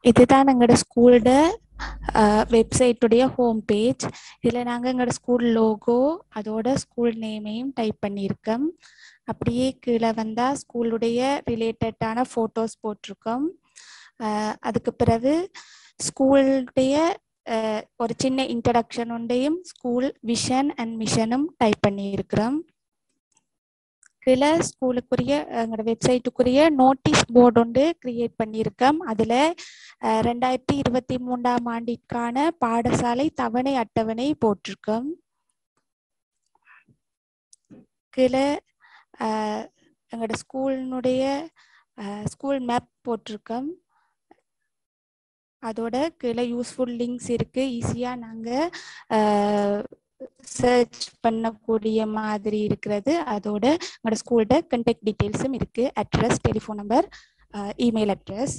இதுதான் எங்களோட ஸ்கூலோட வெப்சைட்டுடைய ஹோம் பேஜ் இதில் நாங்கள் எங்களோட ஸ்கூல் லோகோ அதோட ஸ்கூல் நேமையும் டைப் பண்ணியிருக்கோம் அப்படியே கீழே வந்தால் ஸ்கூலுடைய ரிலேட்டடான ஃபோட்டோஸ் போட்டிருக்கோம் அஹ் அதுக்கு பிறகு ஸ்கூலுடைய ஒரு சின்ன இன்ட்ரடக்ஷன் ஒன்றையும் ஸ்கூல் விஷன் அண்ட் மிஷனும் டைப் பண்ணியிருக்கிறோம் கீழே ஸ்கூலுக்குரிய எங்களோட வெப்சைட்டுக்குரிய நோட்டீஸ் போர்டு ஒன்று கிரியேட் பண்ணியிருக்கோம் அதில் ரெண்டாயிரத்தி இருபத்தி மூன்றாம் ஆண்டிற்கான பாடசாலை தவணை அட்டவணை போட்டிருக்கோம் கீழே எங்களோட ஸ்கூலினுடைய ஸ்கூல் மேப் போட்டிருக்கோம் அதோட கீழே யூஸ்ஃபுல் லிங்க்ஸ் இருக்குது ஈஸியாக நாங்கள் சர்ச் பண்ணக்கூடிய மாதிரி இருக்கிறது அதோட எங்களோட ஸ்கூலோட கண்டெக்ட் டீட்டெயில்ஸும் இருக்குது address telephone number email address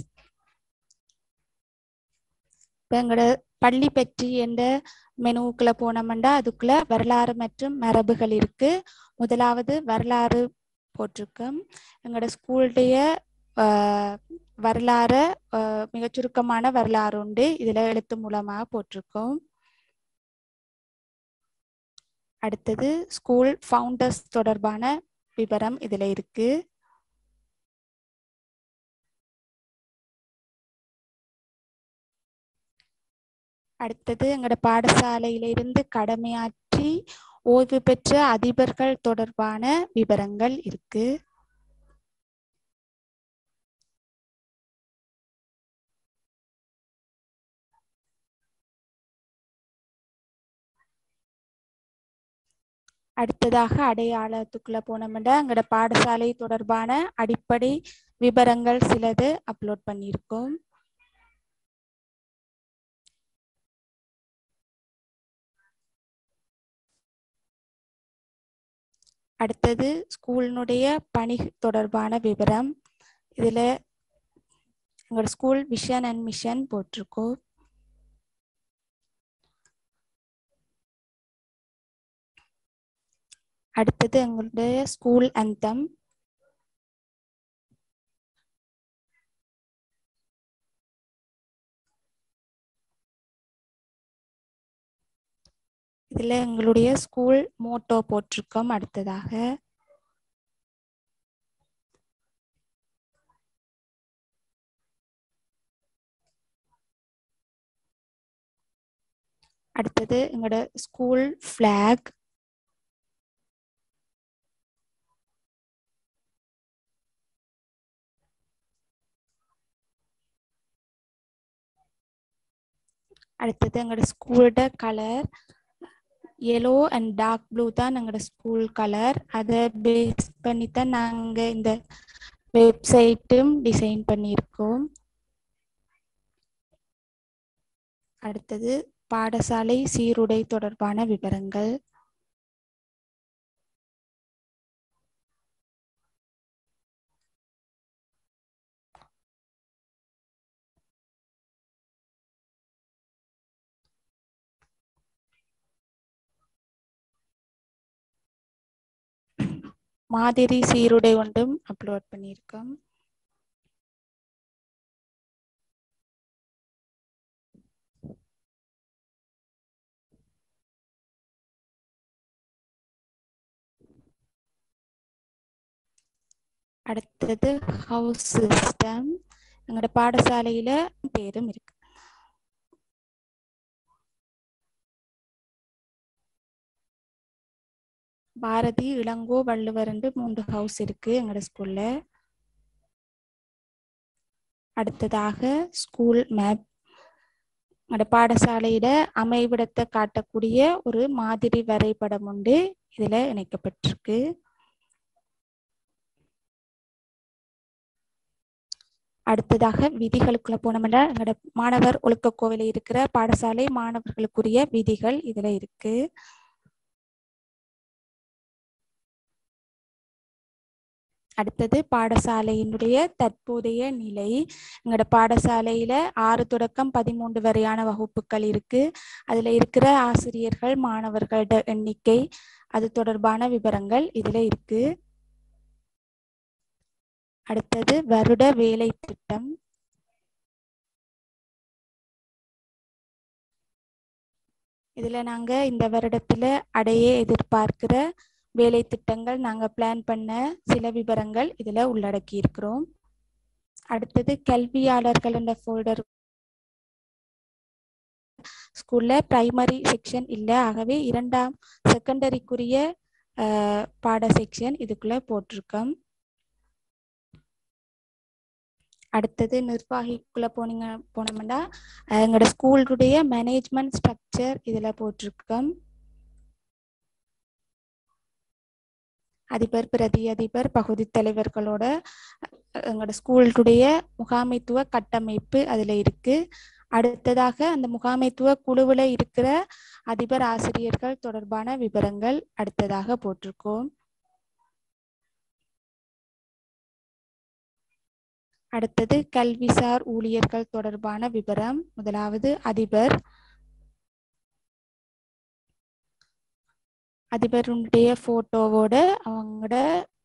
இப்போ எங்களோட பள்ளி பற்றி என்ற மெனுவுக்குள்ளே போனோம்னா அதுக்குள்ளே வரலாறு மற்றும் மரபுகள் இருக்குது முதலாவது வரலாறு போட்டிருக்கோம் எங்களோட ஸ்கூலுடைய வரலாறு மிக சுருக்கமான வரலாறு உண்டு இதில் எழுத்து மூலமாக போட்டிருக்கோம் அடுத்தது ஸ்கூல் ஃபவுண்டர்ஸ் தொடர்பான விவரம் இதில் இருக்கு அடுத்தது எங்களோட பாடசாலையிலிருந்து கடமையாற்றி ஓய்வு பெற்ற அதிபர்கள் தொடர்பான விவரங்கள் இருக்கு அடுத்ததாக அடையாளத்துக்குள்ள போனோம்னா எங்களோட பாடசாலை தொடர்பான அடிப்படை விவரங்கள் சிலது அப்லோட் பண்ணியிருக்கோம் அடுத்தது ஸ்கூலினுடைய பணி தொடர்பான விவரம் இதில் எங்களோட ஸ்கூல் விஷன் அண்ட் மிஷன் போட்டிருக்கோம் அடுத்தது எங்களுடைய ஸ்கூல் அந்தம் இதில் எங்களுடைய ஸ்கூல் மோட்டோ போட்டிருக்கோம் அடுத்ததாக அடுத்தது எங்களோட ஸ்கூல் ஃப்ளாக் அடுத்தது எங்களோட ஸ்கூலோட colour yellow and dark blue தான் எங்களோட ஸ்கூல் கலர் அதை பேஸ் பண்ணி தான் நாங்கள் இந்த வெப்சைட்டும் டிசைன் பண்ணியிருக்கோம் அடுத்தது பாடசாலை சீருடை தொடர்பான விவரங்கள் மாதிரி சீருடை ஒன்றும் அப்லோட் பண்ணியிருக்கோம் அடுத்தது ஹவுஸ் சிஸ்டம் எங்களோட பாடசாலையில பேரும் இருக்கு பாரதி இளங்கோ வள்ளுவர் மூன்று ஹவுஸ் இருக்கு எங்களோட ஸ்கூல்ல அடுத்ததாக ஸ்கூல் மேப் எங்களோட பாடசாலையில அமைவிடத்தை காட்டக்கூடிய ஒரு மாதிரி வரைபடம் உண்டு இதுல இணைக்கப்பட்டிருக்கு அடுத்ததாக விதிகளுக்குள்ள போனோம்னா எங்களோட மாணவர் ஒழுக்க கோவில இருக்கிற பாடசாலை மாணவர்களுக்குரிய விதிகள் இதுல இருக்கு அடுத்தது பாடசாலையினுடைய தற்போதைய நிலை எங்களோட பாடசாலையில ஆறு தொடக்கம் பதிமூன்று வரையான வகுப்புகள் இருக்கு அதுல இருக்கிற ஆசிரியர்கள் மாணவர்களோட எண்ணிக்கை அது தொடர்பான விவரங்கள் இதுல இருக்கு அடுத்தது வருட வேலை திட்டம் இதுல நாங்க இந்த வருடத்துல அடைய எதிர்பார்க்கிற வேலை திட்டங்கள் நாங்க பிளான் பண்ண சில விவரங்கள் இதுல உள்ளடக்கி இருக்கிறோம் அடுத்தது கல்வியாளர்கள் என்ற ஃபோல்டர் ஸ்கூல்ல பிரைமரி செக்ஷன் இல்லை ஆகவே இரண்டாம் செகண்டரிக்குரிய பாட செக்ஷன் இதுக்குள்ள போட்டிருக்கோம் அடுத்தது நிர்வாகிக்குள்ள போனீங்க போனோம்னா எங்களோட ஸ்கூலுடைய மேனேஜ்மெண்ட் ஸ்ட்ரக்சர் இதுல போட்டிருக்கோம் அதிபர் பிரதி அதிபர் பகுதி தலைவர்களோட எங்களோட ஸ்கூலுடைய முகாமைத்துவ கட்டமைப்பு அதுல இருக்கு அடுத்ததாக அந்த முகாமைத்துவ குழுவில் இருக்கிற அதிபர் ஆசிரியர்கள் தொடர்பான விவரங்கள் அடுத்ததாக போட்டிருக்கோம் அடுத்தது கல்விசார் ஊழியர்கள் தொடர்பான விவரம் முதலாவது அதிபர் அதிபருடைய போட்டோவோட அவங்களோட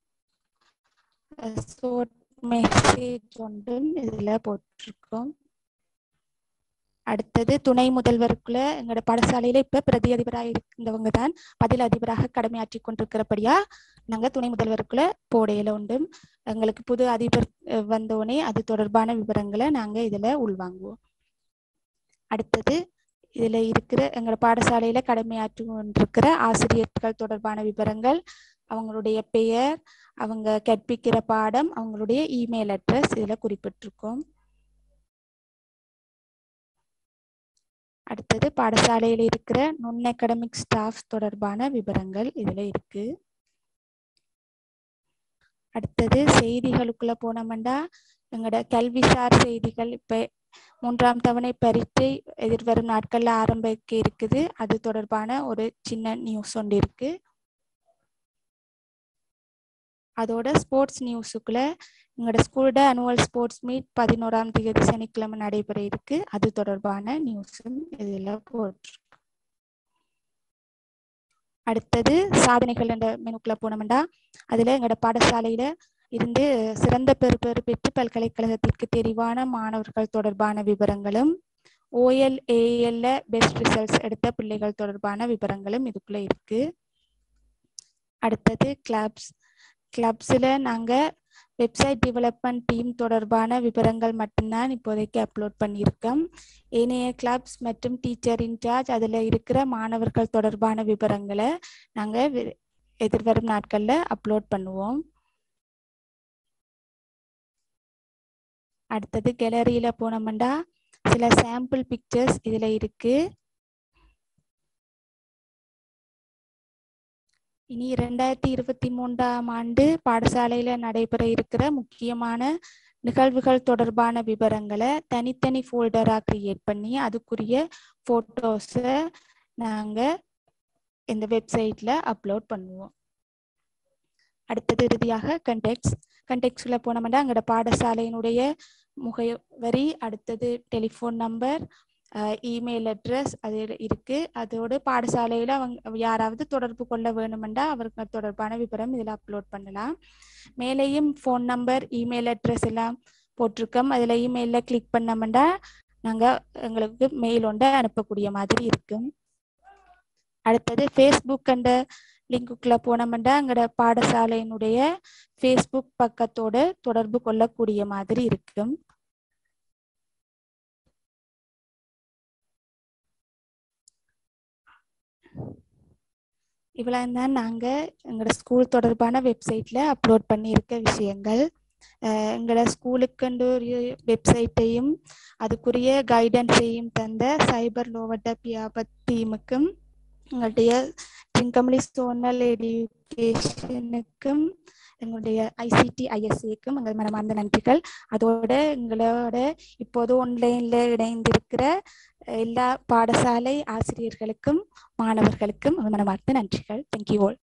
மெசேஜ் ஒன்றும் இதுல போட்டிருக்கோம் அடுத்தது துணை முதல்வருக்குள்ள எங்களோட பாடசாலையில இப்ப பிரதி அதிபராக இருந்தவங்க தான் பதில் அதிபராக கடமையாற்றி கொண்டிருக்கிறபடியா நாங்க துணை முதல்வருக்குள்ள போடையில உண்டு எங்களுக்கு புது அதிபர் வந்தோடனே அது தொடர்பான விவரங்களை நாங்க இதுல உள்வாங்குவோம் அடுத்தது இதுல இருக்கிற எங்களோட பாடசாலையில கடமையாற்றி கொண்டிருக்கிற ஆசிரியர்கள் தொடர்பான விவரங்கள் அவங்களுடைய பெயர் அவங்க கற்பிக்கிற பாடம் அவங்களுடைய இமெயில் அட்ரஸ் இதுல குறிப்பிட்டிருக்கோம் அடுத்தது பாடசாலையில் இருக்கிற நுண் அகடமிக் ஸ்டாஃப் தொடர்பான விவரங்கள் இதுல இருக்கு அடுத்தது செய்திகளுக்குள்ள போனோம்னா எங்களோட கல்விசார் செய்திகள் இப்ப மூன்றாம் தவணை பரீட்சை எதிர்வரும் நாட்கள்ல ஆரம்பிக்க இருக்குது அது தொடர்பான ஒரு சின்ன நியூஸ் ஒன்று இருக்கு அதோட ஸ்போர்ட்ஸ் நியூஸுக்குள்ள எங்களோட ஸ்கூலோட அனுவல் ஸ்போர்ட்ஸ் மீட் பதினோராம் தேதி சனிக்கிழமை நடைபெற இருக்கு அது தொடர்பான நியூஸும் இதுல போட்டு அடுத்தது சாதனைகள் என்ற மெனுக்குள்ள போனோம்னா அதுல எங்களோட பாடசாலையில இருந்து சிறந்த பெறுபேறு பெற்று பல்கலைக்கழகத்திற்கு தெரிவான மாணவர்கள் தொடர்பான விவரங்களும் ஓஎல் ஏஎல்ல பெஸ்ட் ரிசல்ட்ஸ் எடுத்த பிள்ளைகள் தொடர்பான விவரங்களும் இதுக்குள்ள இருக்கு அடுத்தது கிளப்ஸ் கிளப்ஸில் நாங்கள் வெப்சைட் டெவலப்மெண்ட் டீம் தொடர்பான விவரங்கள் மட்டும்தான் இப்போதைக்கு அப்லோட் பண்ணியிருக்கோம் ஏனைய கிளப்ஸ் மற்றும் டீச்சர் இன்சார்ஜ் அதில் இருக்கிற மாணவர்கள் தொடர்பான விவரங்களை நாங்கள் எதிர்வரும் நாட்களில் அப்லோட் பண்ணுவோம் அடுத்தது கேலரியில் போனோம்னா சில சாம்பிள் பிக்சர்ஸ் இதில் இருக்குது இனி இரண்டாயிரத்தி இருபத்தி மூன்றாம் ஆண்டு பாடசாலையில நடைபெற இருக்கிற முக்கியமான நிகழ்வுகள் தொடர்பான விவரங்களை தனித்தனி ஃபோல்டரா கிரியேட் பண்ணி அதுக்குரிய போட்டோஸை நாங்க இந்த வெப்சைட்ல அப்லோட் பண்ணுவோம் அடுத்தது இறுதியாக கண்டெக்ட்ஸ் கண்டெக்ட்ஸ்ல போனோம்னா அங்கட பாடசாலையினுடைய முகவரி அடுத்தது டெலிஃபோன் நம்பர் இமெயில் அட்ரஸ் அது இருக்கு அதோடு பாடசாலையில் அவங்க யாராவது தொடர்பு கொள்ள வேணுமெண்டா அவருக்கு தொடர்பான விவரம் இதில் அப்லோட் பண்ணலாம் மேலேயும் ஃபோன் நம்பர் இமெயில் அட்ரஸ் எல்லாம் போட்டிருக்கோம் அதில் இமெயிலில் கிளிக் பண்ணோம்னா நாங்கள் எங்களுக்கு மெயில் ஒன்றை அனுப்பக்கூடிய மாதிரி இருக்கும் அடுத்தது ஃபேஸ்புக் என்ற லிங்குக்குள்ள போனோம்னா எங்களோட பாடசாலையினுடைய ஃபேஸ்புக் பக்கத்தோட தொடர்பு கொள்ளக்கூடிய மாதிரி இருக்கும் இவ்வளோ தான் நாங்கள் எங்களோட ஸ்கூல் தொடர்பான வெப்சைட்டில் அப்லோட் பண்ணியிருக்க விஷயங்கள் எங்களோட ஸ்கூலுக்குண்டு ஒரு வெப்சைட்டையும் அதுக்குரிய கைடன்ஸையும் தந்த சைபர் லோவட்ட பியாபத் டீமுக்கும் எங்களுடைய திங்கமலி சோனல் எடியூகேஷனுக்கும் எங்களுடைய ஐசிடி ஐஎஸ்சிக்கும் எங்கள் மனமார்ந்த நன்றிகள் அதோட எங்களோட இப்போது ஆன்லைனில் இணைந்திருக்கிற எல்லா பாடசாலை ஆசிரியர்களுக்கும் மாணவர்களுக்கும் மனமார்ந்த நன்றிகள் தேங்க்யூ ஆல்